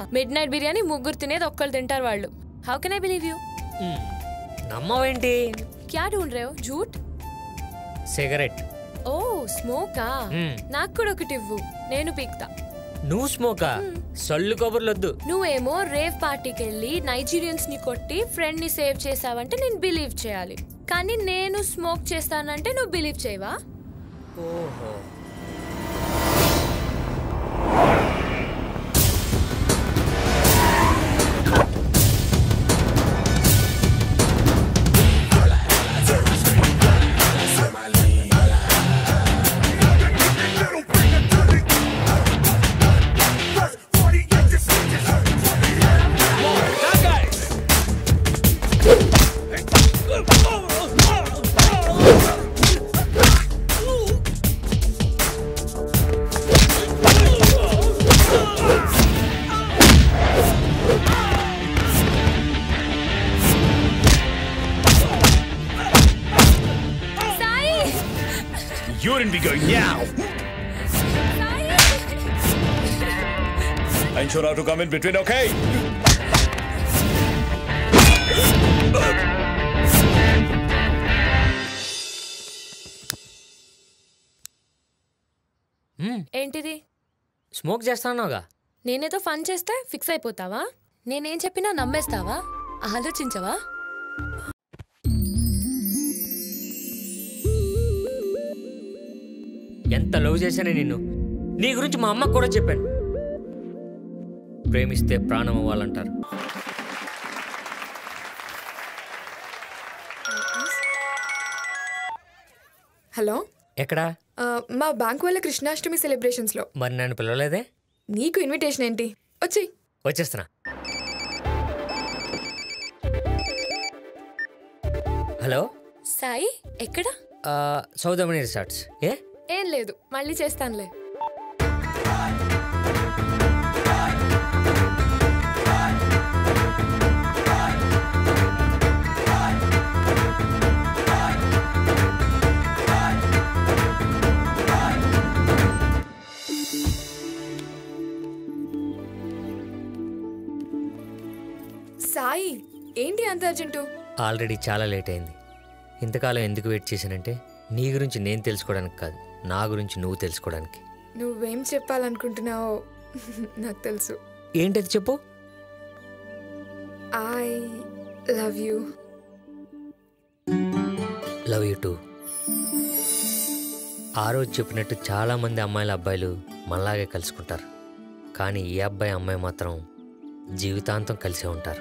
Mid night biryani ముగ్గురు తినేది ఒక్కళ్ళు తింటారు వాళ్ళు how can I believe you hmm, నమ్మవేంటి క్యా ఢూండ్ రేవ్ జూట్ సిగరెట్ ఓ స్మోకా మ్, నాకు కూడా ఒకటి ఇవ్వు నేను పీక్తా నువ్వు స్మోకా సొల్లు కబుర్లొద్దు నువ్వేమో రేవ్ పార్టీకి వెళ్ళి నైజీరియన్స్ ని కొట్టి ఫ్రెండ్ ని సేవ్ చేసావంటే నేను బిలీవ్ చేయాలి కానీ నేను స్మోక్ చేస్తానంటే నువ్వు బిలీవ్ చేయవా ఓహో Sai Urine be going now. Sai Ensure how to come in between, okay? ఏంటిది స్మోక్ చేస్తానోగా నేనేదో ఫన్ చేస్తే ఫిక్స్ అయిపోతావా నేనేం చెప్పినా నమ్మేస్తావా ఆలోచించవా ఎంత లవ్ చేశానే నిన్ను నీ గురించి మా అమ్మకు కూడా చెప్పాను ప్రేమిస్తే ప్రాణం అవ్వాలంటారు హలో ఎక్కడా ఆ, మా బ్యాంక్ వాళ్ళ కృష్ణాష్టమి సెలబ్రేషన్స్లో మరి నన్ను పిలవలేదే నీకు ఇన్విటేషన్ ఏంటి వచ్చి వచ్చేస్తున్నా హలో సాయి ఎక్కడ ఆ, సౌదమణి రిసార్ట్స్ ఏ ఏం లేదు మళ్ళీ చేస్తానులే సాయి ఏంటి అంత అర్జెంటు ఆల్రెడీ చాలా లేట్ అయింది ఇంతకాలం ఎందుకు వెయిట్ చేశానంటే నీ గురించి నేను తెలుసుకోవడానికి కాదు నా గురించి నువ్వు తెలుసుకోవడానికి నువ్వేం చెప్పాలనుకుంటున్నావో నాకు తెలుసు ఏంటది చెప్పు I love you love you too ఆ రోజు చెప్పినట్టు చాలామంది అమ్మాయిల అబ్బాయిలు మనలాగే కలుసుకుంటారు కానీ ఈ అబ్బాయి అమ్మాయి మాత్రం జీవితాంతం కలిసే ఉంటారు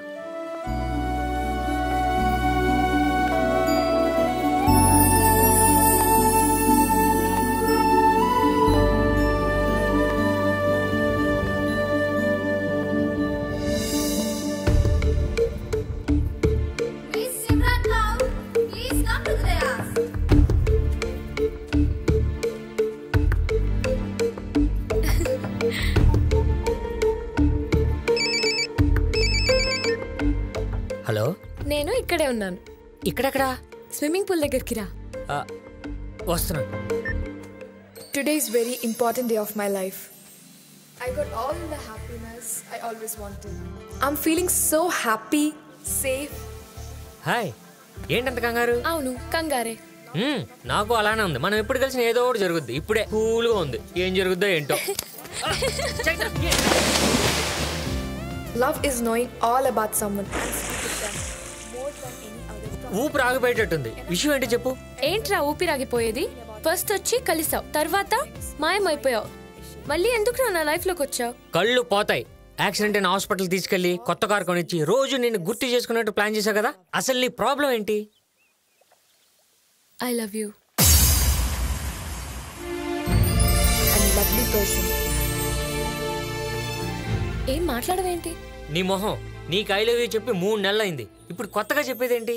Miss Simran Rao, please come to the dais. Hello నేను ఇక్కడే ఉన్నాను ఇక్కడెక్కడా స్విమ్మింగ్ పూల్ దగ్గరికి రా ఆ, వస్తున్నాను today is very important day of my life I got all the happiness I always wanted I'm feeling so happy safe hi ఏంటంత కంగారు అవును కంగారే మ్మ్, నాకు అలానే ఉంది మనం ఎప్పుడు కలిసిన ఏదో ఒకటి జరుగుద్ది ఇప్పుడే కూల్గా ఉంది ఏం జరుగుద్దో ఏంటో చైత్ర, ఏ- love is knowing all about someone and speak with them more than any other ఊపిరి ఆగిపోయేటట్టుంది విషయం ఏంటి చెప్పు ఏంట్రా ఊపిరాగిపోయేది ఫస్ట్ వచ్చి కలిసావు తర్వాత మాయమైపోయావు మళ్ళీ ఎందుకు నా లైఫ్ లోకి వచ్చావు కళ్ళు పోతాయి యాక్సిడెంట్ అయిన హాస్పిటల్ తీసుకెళ్లి కొత్త కార్ కొనిచ్చి రోజు నిన్ను గుర్తు చేసుకున్నట్టు ప్లాన్ చేశావు కదా అసలు నీ ప్రాబ్లం ఏంటి I love you and lovely person ఏం మాట్లాడవేంటి నీ మొహం నీకు ఐ లవ్ యూ చెప్పి మూడు నెలలు అయింది ఇప్పుడు కొత్తగా చెప్పేదేంటి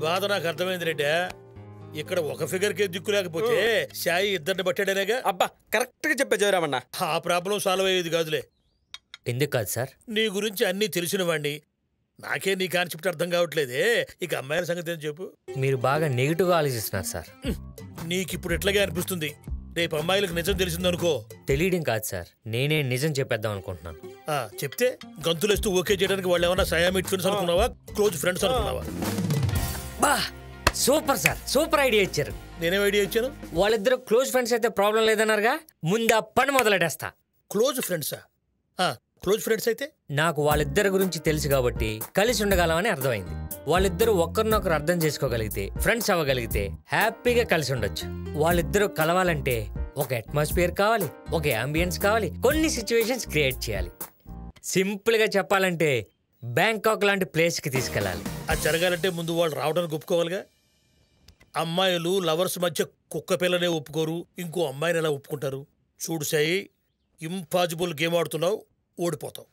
బాధ నాకు అర్థమైంది రెడ్డి ఇక్కడ ఒక ఫిగర్ కే దిక్కు లేకపోతే సాయి ఇద్దరిని పట్టాడనేగా అబ్బా కరెక్ట్ గా చెప్పే జయరామన్న ఆ ప్రాబ్లం సాల్వ్ అయ్యేది కాదులే ఎందుకు కాదు సార్ నీ గురించి అన్నీ తెలిసిన వాణ్ణి నాకే నీ కాన్సెప్ట్ అర్థం కావట్లేదే ఇక అమ్మాయిల సంగతి ఏం చెప్పు మీరు బాగా నెగిటివ్గా ఆలోచిస్తున్నారు సార్ నీకు ఇప్పుడు ఎట్లాగే అనిపిస్తుంది రేపు అమ్మాయిలకు నిజం తెలిసిందనుకో తెలియడం కాదు సార్ నేనే నిజం చెప్పేద్దాం అనుకుంటున్నాను ఆ, చెప్తే గంతులేస్తూ ఓకే చేయడానికి వాళ్ళు ఏమన్నా సయామిట్ ఫ్రెండ్స్ అనుకున్నావా క్లోజ్ ఫ్రెండ్స్ అనుకున్నావా బా సూపర్ సార్ సూపర్ ఐడియా ఇచ్చారు నేనేం ఐడియా ఇచ్చాను వాళ్ళిద్దరు క్లోజ్ ఫ్రెండ్స్ అయితే ప్రాబ్లం లేదన్నారుగా ముందు ఆ పని మొదలెడేస్తా క్లోజ్ ఫ్రెండ్సా ఆ, క్లోజ్ ఫ్రెండ్స్ అయితే నాకు వాళ్ళిద్దరి గురించి తెలుసు కాబట్టి కలిసి ఉండగలమని అర్థమైంది వాళ్ళిద్దరూ ఒక్కరినొకరు అర్థం చేసుకోగలిగితే ఫ్రెండ్స్ అవ్వగలిగితే హ్యాపీగా కలిసి ఉండొచ్చు వాళ్ళిద్దరూ కలవాలంటే ఒక అట్మాస్ఫియర్ కావాలి ఒక అంబియన్స్ కావాలి కొన్ని సిచ్యువేషన్స్ క్రియేట్ చేయాలి సింపుల్ గా చెప్పాలంటే బ్యాంకాక్ లాంటి ప్లేస్ కి తీసుకెళ్ళాలి అది జరగాలంటే ముందు వాళ్ళు రావడానికి ఒప్పుకోవాలిగా అమ్మాయిలు లవర్స్ మధ్య కుక్క పిల్లనే ఒప్పుకోరు ఇంకో అమ్మాయిని ఎలా ఒప్పుకుంటారు చూడు సాయి ఇంపాసిబుల్ గేమ్ ఆడుతున్నావు ఓడిపోతావు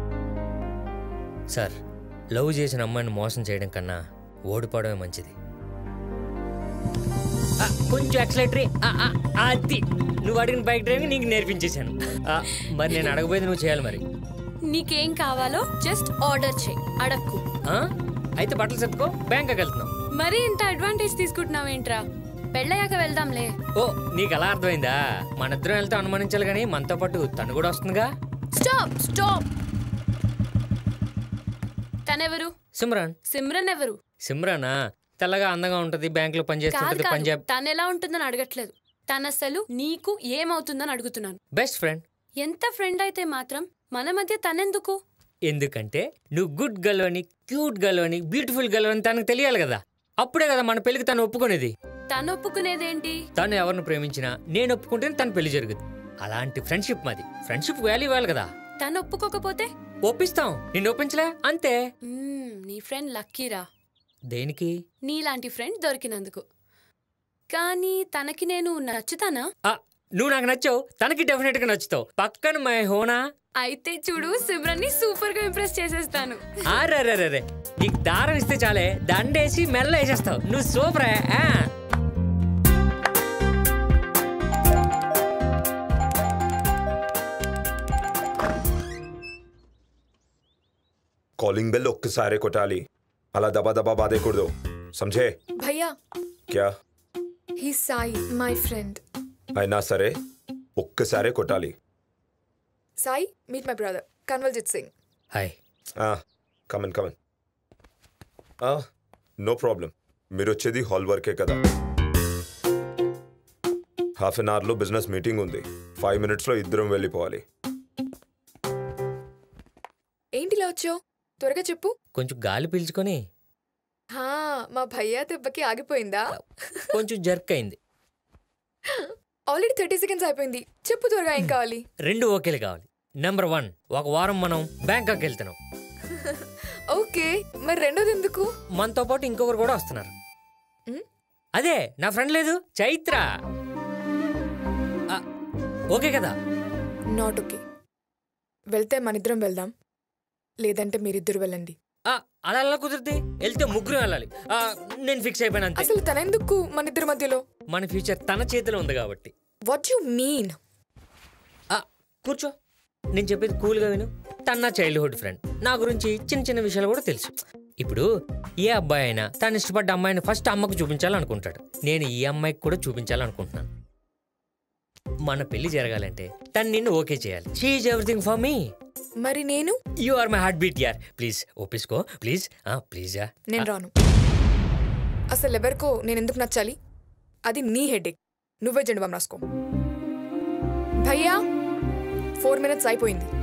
సార్ లవ్ చేసిన అమ్మాయిని మోసం చేయడం కన్నా ఓడిపోవడమే మంచిది ఆ, కొంచెం ఎక్సలేటరీ అది నువ్వు అడిగిన బైక్ డ్రైవింగ్ నీకు నేర్పించేశాను ఆ, మరి నేను అడగబోయేది నువ్వు చేయాలి మరి నీకేం కావాలో జస్ట్ ఆర్డర్ చేయి అడక్కు ఆ? అయితే బట్టలు సర్దుకో బ్యాంకాక్ వెళ్తున్నాం మరి ఇంత అడ్వాంటేజ్ తీసుకుంటున్నావేంట్రా పెళ్ళయ్యాక వెళ్దాంలే ఓ నీకు అలా అర్థమైందా మన ఇద్దరం వెళ్తే అనుమానించాలి కానీ మనతో పాటు తను కూడా వస్తుందిగా స్టాప్ స్టాప్ తనెవరు సిమ్రాన్ సిమ్రన్ ఎవరు సిమ్రానా తెల్లగా అందంగా ఉంటది బ్యాంక్ లో కాదు పనిచేస్తుంటది కాదు పంజాబ్ తను ఎలా ఉంటుందని అడగట్లేదు తను అసలు నీకు ఏమవుతుందని అడుగుతున్నాను బెస్ట్ ఫ్రెండ్ ఎంత ఫ్రెండ్ అయితే మాత్రం మన మధ్య తనెందుకు ఎందుకంటే నువ్వు గుడ్ గర్ల్ అని క్యూట్ గర్ల్ అని బ్యూటిఫుల్ గర్ల్ అని తనకు తెలియాలి కదా అప్పుడే కదా మన పెళ్లికి తను ఒప్పుకునేది తను ఒప్పుకునేదేంటి తను ఎవరిని ప్రేమించినా నేను ఒప్పుకుంటేనే తన పెళ్లి జరుగుతుంది అలాంటి ఫ్రెండ్షిప్ మాది ఫ్రెండ్షిప్ వాల్యూ ఇవ్వాలి కదా తను ఒప్పుకోకపోతే ఒప్పిస్తాం నిన్ను ఒప్పించలే అంతే మ్మ్, నీ ఫ్రెండ్ లక్కీరా దేనికి నీలాంటి ఫ్రెండ్ దొరికినందుకు కానీ తనకి నేను నచ్చుతానా ఆ, నువ్వు నాకు నచ్చావు తనకి డెఫినెట్ గా నచ్చుతావు పక్కన మై హోనా అయితే చూడు సిమ్రన్ ని సూపర్ గా ఇంప్రెస్ చేసేస్తాను ఆరే నీకు దారం ఇస్తే చాలే దండేసి మెల్ల వేసేస్తావు నువ్వు సూపరే ఆ. కాలింగ్ బెల్ ఒక్కసారే కొట్టాలి అలా దబా దబా బాధేకూడదు సంజే భయ్యా క్యా హీ సాయి మై ఫ్రెండ్ అయినా సరే ఒక్కసారే కొట్టాలి Sai meet my brother Kanwaljit Singh hi come on come on no problem మీరు వచ్చేది హాల్ వర్కే కదా హాఫ్ అన్ అవర్లో బిజినెస్ మీటింగ్ ఉంది ఫైవ్ మినిట్స్లో ఇద్దరం వెళ్ళిపోవాలి ఏంటి ఇలా వచ్చావు త్వరగా చెప్పు కొంచెం గాలి పీల్చుకొని హా మా భయ్యా దెబ్బకి ఆగిపోయిందా కొంచెం జర్క్ అయింది ఆల్రెడీ థర్టీ సెకండ్స్ అయిపోయింది చెప్పు త్వరగా ఏం కావాలి రెండు ఓకేలు కావాలి నెంబర్ వన్ ఒక వారం మనం బ్యాంకాక్ వెళ్తున్నాం ఓకే మరి రెండోది ఎందుకు మనతో పాటు ఇంకొకరు కూడా వస్తున్నారు ఉమ్, అదే నా ఫ్రెండ్ లేదు చైత్ర ఆ, ఓకే కదా నాట్ ఓకే వెళ్తే మనిద్దరం వెళ్దాం లేదంటే మీరిద్దరు వెళ్ళండి ఆ, అలా ఎలా కుదిరితే వెళ్తే ముగ్గురు వెళ్ళాలి ఆ, నేను ఫిక్స్ అయిపోయాను అంతే అసలు తనెందుకు మనిద్దరి మధ్యలో మన ఫ్యూచర్ తన చేతిలో ఉంది కాబట్టి వాట్ యు మీన్ ఆ, కూర్చో నేను చెప్పేది కూల్గా విను తన నా చైల్డ్హుడ్ ఫ్రెండ్ నా గురించి చిన్న చిన్న విషయాలు కూడా తెలుసు ఇప్పుడు ఏ అబ్బాయి అయినా తను ఇష్టపడ్డ అమ్మాయిని ఫస్ట్ అమ్మకు చూపించాలనుకుంటాడు నేను ఈ అమ్మాయికి కూడా చూపించాలనుకుంటున్నాను మన పెళ్లి జరగాలంటే తను నిన్ను ఓకే చేయాలి షీఈ్ ఎవ్రీథింగ్ ఫర్ మీ మరి నేను you are my heartbeat యార్ ప్లీజ్ ఒప్పించుకో ప్లీజ్ ప్లీజ్ యా నేను రాను అసలు ఎవరికో నేను ఎందుకు నచ్చాలి అది నీ హెడేక్ నువ్వే జెండు బామ్ రాసుకో భయ్యా ఫోర్ మినిట్స్ అయిపోయింది